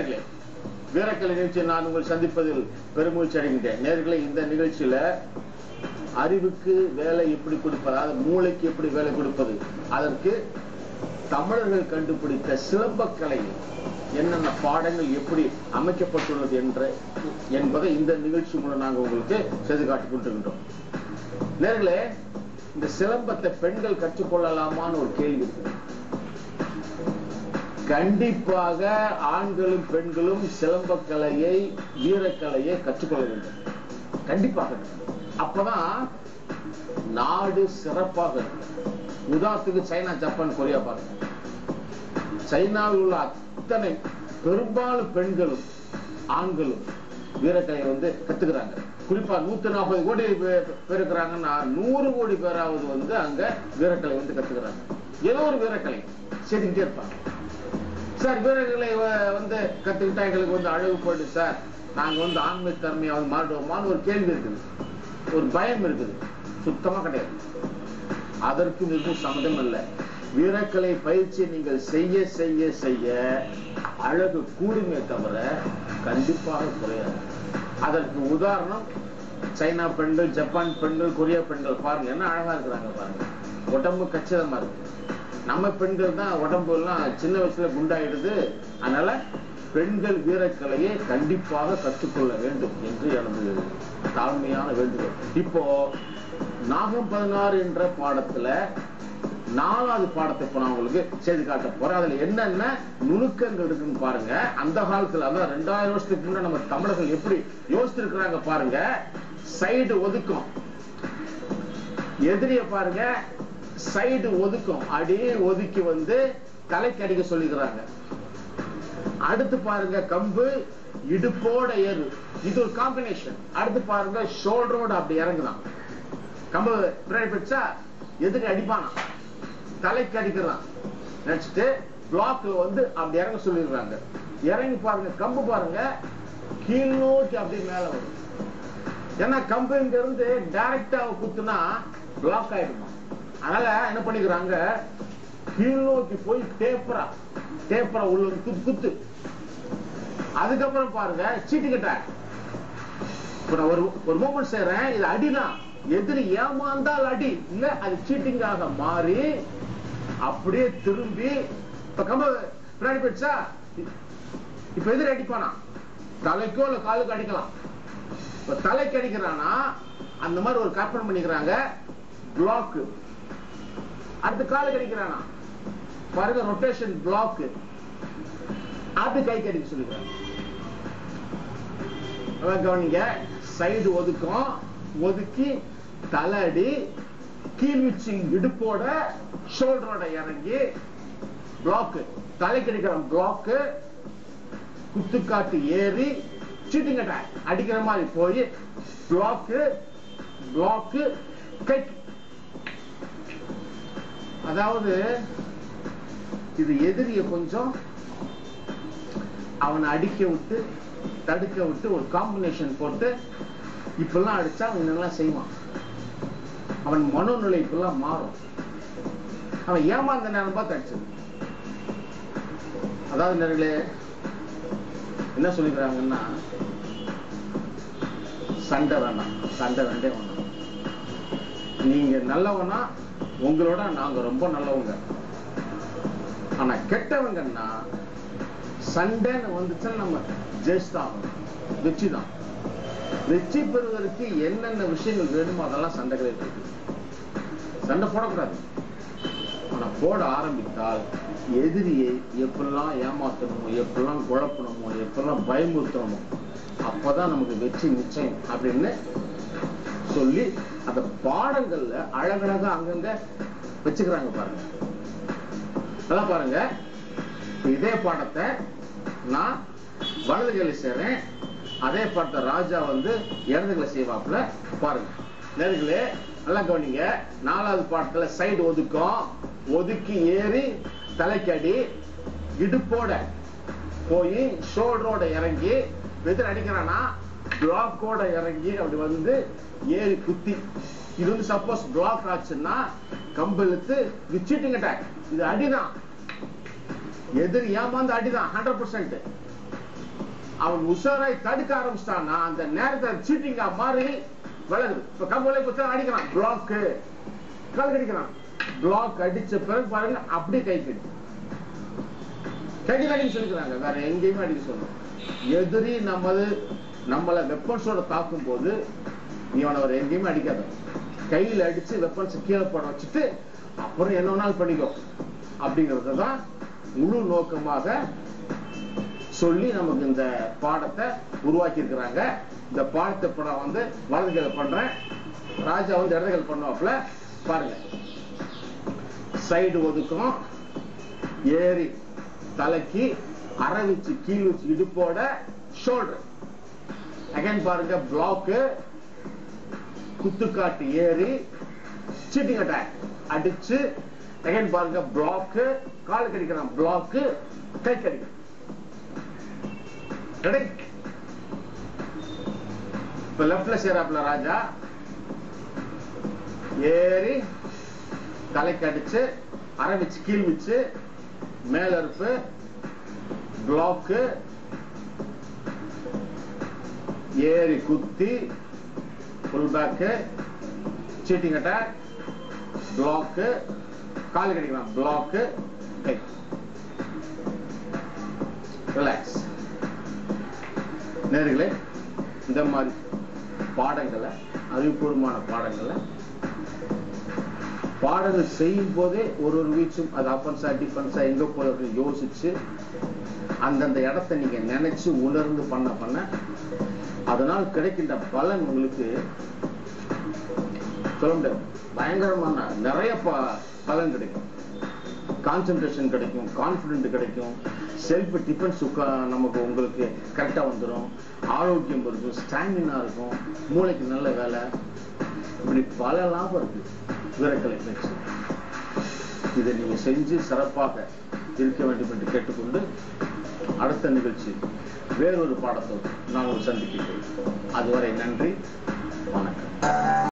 நேர்களே வீரக்கலை நிகழ்ச்சி நான் உங்கள் சந்திப்பதில் பெருமூச்சு அடைகின்றேன் நேர்களே இந்த நிகழ்ச்சியில அறிவுக்கு வேலை எப்படி கொடுப்பது அதாவது மூளைக்கு எப்படி வேலை கொடுப்பது அதற்கு தமிழர்கள் கண்டுபிடித்த சிலம்பக்கலை என்னென்ன பாடங்கள் எப்படி அமைக்கப்பட்டுள்ளது என்ற என்பதை இந்த நிகழ்ச்சி மூலம் நாங்கள் உங்களுக்கு செய்து காட்டிக் கொண்டிருக்கின்றோம் நேர்களே இந்த சிலம்பத்தை பெண்கள் கற்றுக்கொள்ளலாமான்னு ஒரு கேள்வி இருக்கு கண்டிப்பாக ஆண்களும் பெண்களும் சிலம்பக்கலையை வீரக்கலையை கற்றுக்கொள்ள வேண்டும் கண்டிப்பாக அப்பதான் நாடு சிறப்பாக இருக்கும் உதாரணத்துக்கு சைனா ஜப்பான் கொரியா பாருங்க சைனாவில் உள்ள அத்தனை பெரும்பாலும் பெண்களும் ஆண்களும் வீரக்கலையை வந்து கத்துக்கிறாங்க குறிப்பா நூத்தி நாற்பது கோடி பே- பேர் இருக்கிறாங்கன்னா நூறு கோடி பேராவது வந்து அங்க வீரக்கலை வந்து கத்துக்கிறாங்க ஏதோ ஒரு வீரக்கலை செய்துக்கிட்டே இருப்பாங்க சார் வீரர்களை வ- வந்து கத்துக்கிட்டா எங்களுக்கு வந்து அழகு போயிடு சார் நாங்க வந்து ஆண்மை தன்மையாவது மாறுவோமான்னு ஒரு கேள்வி இருக்குது ஒரு பயம் இருக்குது சுத்தமா கிடையாது அதற்கு மிகவும் சம்மதம் அல்ல வீரக்கலை பயிற்சி நீங்கள் செய்ய செய்ய செய்ய அழகு கூடுமே தவிர கண்டிப்பாக குறையாது அதற்கு உதாரணம் சைனா பெண்கள் ஜப்பான் பெண்கள் கொரியா பெண்கள் பாருங்க என்ன அழகா இருக்கிறாங்க பாருங்க உடம்பு கச்சிதமா இருக்கு நம்ம பெண்கள் தான் உடம்பு எல்லாம் சின்ன வயசுல குண்டாயிடுது அதனால பெண்கள் வீரக்கலையை கண்டிப்பாக கற்றுக்கொள்ள வேண்டும் என்று எனது தாழ்மையான வேண்டுகோள் இப்போ நாகம் பதினாறு என்ற பாடத்துல நாலாவது பாடத்தை இப்ப நான் உங்களுக்கு செய்து காட்ட போறேன் அதுல என்னென்ன நுணுக்கங்கள் இருக்குன்னு பாருங்க அந்த காலத்துல அதான் ரெண்டாயிரம் வருஷத்துக்கு முன்னாடி நம்ம தமிழர்கள் எப்படி யோசிச்சிருக்கிறாங்க பாருங்க சைடு ஒதுக்கும் எதிரிய பாருங்க சைடு ஒதுக்கும் அப்படியே ஒதுக்கி வந்து தலைக்கு அடிக்க சொல்லிக்கிறாங்க அடுத்து பாருங்க கம்பு இடுப்போட ஏறு இது ஒரு காம்பினேஷன் அடுத்து பாருங்க ஷோல்டரோட அப்படி இறங்குதான் கம்பு பின்னாடி பிடிச்சா எதுக்கு அடிப்பானா தலைக்கு அடிக்கிறான் நினைச்சிட்டு பிளாக்ல வந்து அப்படி இறங்க சொல்லிடுறாங்க இறங்கி பாருங்க கம்பு பாருங்க கீழ் நோக்கி அப்படியே மேல வரும் ஏன்னா கம்பு இங்க இருந்து டைரக்டா குத்துனா பிளாக் ஆயிடுமா அதனால என்ன பண்ணிக்கிறாங்க கீழ் நோக்கி போய் டேப்பரா டேப்பரா உள்ள ஒரு குத்து குத்து அதுக்கப்புறம் பாருங்க சீட்டு கட்டாக் இப்ப நான் ஒரு ஒரு மூமெண்ட் செய்யறேன் இது அடிதான் எதிரி ஏமாந்தால் அடி இல்ல அது சீட்டிங்காக மாறி அப்படியே திரும்பி இப்ப கம்ப பின்னாடி போயிடுச்சா இப்ப எதிரி அடிப்பானா தலைக்கோ இல்ல காலுக்கு அடிக்கலாம் இப்ப தலைக்கு அடிக்கிறானா அந்த மாதிரி ஒரு கற்பனை பண்ணிக்கிறாங்க பிளாக் அடுத்து காலுக்கு அடிக்கிறானா பாருங்க ரொட்டேஷன் பிளாக் அது கைக்கு அடிக்க சொல்லிக்கிறாங்க அதான் கவனிங்க சைடு ஒதுக்கும் ஒதுக்கி தலடி கீழ்வீச்சு இடுப்போட ஷோல்டரோட இறங்கி பிளாக் தலைக்கு அடிக்கிற பிளாக் குத்துக்காட்டு ஏறி சீட்டிங் அட்டாக் அடிக்கிற மாதிரி போய் பிளாக் பிளாக் கை அதாவது இது எதிரிய கொஞ்சம் அவனை அடிக்க விட்டு தடுக்க விட்டு ஒரு காம்பினேஷன் போட்டு இப்பெல்லாம் அடிச்சா அவன் என்னெல்லாம் செய்வான் அவன் மனோநிலை இப்பெல்லாம் மாறும் அவன் ஏமாந்த நேரம் பார்த்து அடிச்சது அதாவது நேர்களே என்ன சொல்லிக்கிறாங்கன்னா சண்டை வேண்டாம் சண்டை வேண்டே வேண்டாம் நீங்க நல்லவனா உங்களோட நாங்க ரொம்ப நல்லவங்க ஆனா கெட்டவங்கன்னா சண்டைன்னு வந்துச்சுன்னா நம்ம ஜெயிச்சுதான் ஆகணும் வெற்றி தான் வெற்றி பெறுவதற்கு என்னென்ன விஷயங்கள் வேணுமோ அதெல்லாம் சண்டைகளே இருக்கு சண்டை போடக்கூடாது ஆனா போட ஆரம்பித்தால் எதிரியை எப்பெல்லாம் ஏமாத்தணுமோ எப்பெல்லாம் குழப்பணுமோ எப்பெல்லாம் பயமுறுத்தணுமோ அப்பதான் நமக்கு வெற்றி நிச்சயம் அப்படின்னு சொல்லி அந்த பாடங்கள்ல அழகழகா அங்கங்க வச்சுக்கிறாங்க பாருங்க நல்லா பாருங்க இப்ப இதே பாடத்தை நான் வலது கையில செய்றேன் அதே பாடத்தை ராஜா வந்து இடது கையில செய்வாப்புல பாருங்க நேர்களே நல்லா கவனிங்க நாலாவது பாடத்துல சைடு ஒதுக்கும் ஒதுக்கி ஏறி தலைக்கடி இடுப்போட போய் ஷோல்டரோட இறங்கி எதிர அடிக்கிறானா பிளாக்கோட இறங்கி அப்படி வந்து ஏறி குத்தி இது வந்து சப்போஸ் பிளாக் ஆச்சுன்னா கம்பு இழுத்து இது சீட்டிங் அட்டாக் இது அடிதான் எதிரி ஏமாந்து அடிதான் ஹண்ட்ரட் பர்சன்ட் அவன் உஷாராய் தடுக்க ஆரம்பிச்சிட்டான்னா அந்த நேரத்தை சீட்டிங்கா மாறி விலகுது இப்ப கம்பளை குத்தா அடிக்கிறான் பிளாக் கால் கடிக்கிறான் பிளாக் அடிச்ச பிறகு பாருங்க அப்படியே கை கடி கை கடின்னு சொல்லிக்கிறாங்க வேற எங்கேயுமே அடிக்க சொல்லணும் எதிரி நமது நம்மளை வெப்பன்ஸோட தாக்கும் போது நீ அவனை வேற எங்கேயுமே அடிக்காத கையில அடிச்சு வெப்பன்ஸ் கீழே போட வச்சுட்டு அப்புறம் என்ன வேணாலும் பண்ணிக்கோ அப்படிங்கறது தான் முழு நோக்கமாக சொல்லி நமக்கு இந்த பாடத்தை உருவாக்கி இருக்கிறாங்க இந்த பாடத்தை இப்ப நான் வந்து வலது கையில பண்றேன் ராஜா வந்து இடது கையில பண்ணுவாப்ல பாருங்க சைடு ஒதுக்கம் ஏறி தலைக்கு அரை வச்சு கீழ் வச்சு இடுப்போட ஷோல்டர் அகைன் பாருங்க பிளாக்கு குத்துக்காட்டு ஏறி சீட்டிங் அட்டாக் அடிச்சு அகைன் பாருங்க பிளாக்கு கால் கடிக்கிறான் பிளாக்கு கை கடிக்கிறான் ரெடி இப்ப லெப்ட்ல சேராப்ல ராஜா ஏறி தலைக்கு அடிச்சு அரை வச்சு கீழ் வச்சு மேல இருப்பு பிளாக்கு ஏறி குத்தி full back seating attack block கால் கடிக்கலாம் பிளாக்கு ரிலாக்ஸ் நேர்களே இந்த மாதிரி பாடங்களை அறிவுபூர்வமான பாடங்களை பாடங்கள் செய்யும் போதே ஒரு ஒரு வீச்சும் அது அப்பன்ஸா டிஃபன்ஸா எங்க போறது யோசிச்சு அந்தந்த இடத்தை நீங்க நினைச்சு உணர்ந்து பண்ண பண்ண அதனால் கிடைக்கின்ற பலன் உங்களுக்கு சொல்ல முடியாது பயங்கரமான நிறைய ப- பலன் கிடைக்கும் கான்சென்ட்ரேஷன் கிடைக்கும் கான்பிடென்ட் கிடைக்கும் செல்ஃப் டிஃபென்ஸ் நமக்கு உங்களுக்கு கரெக்டா வந்துடும் ஆரோக்கியம் இருக்கும் ஸ்டாமினா இருக்கும் மூளைக்கு நல்ல வேலை இப்படி பல லாபம் இருக்கு வீரக்கலை பயிற்சி இதை நீங்க செஞ்சு சிறப்பாக இருக்க வேண்டும் என்று கேட்டுக்கொண்டு அடுத்த நிகழ்ச்சி வேறொரு பாடத்தோடு நான் ஒரு சந்திக்கிறேன் அதுவரை நன்றி வணக்கம்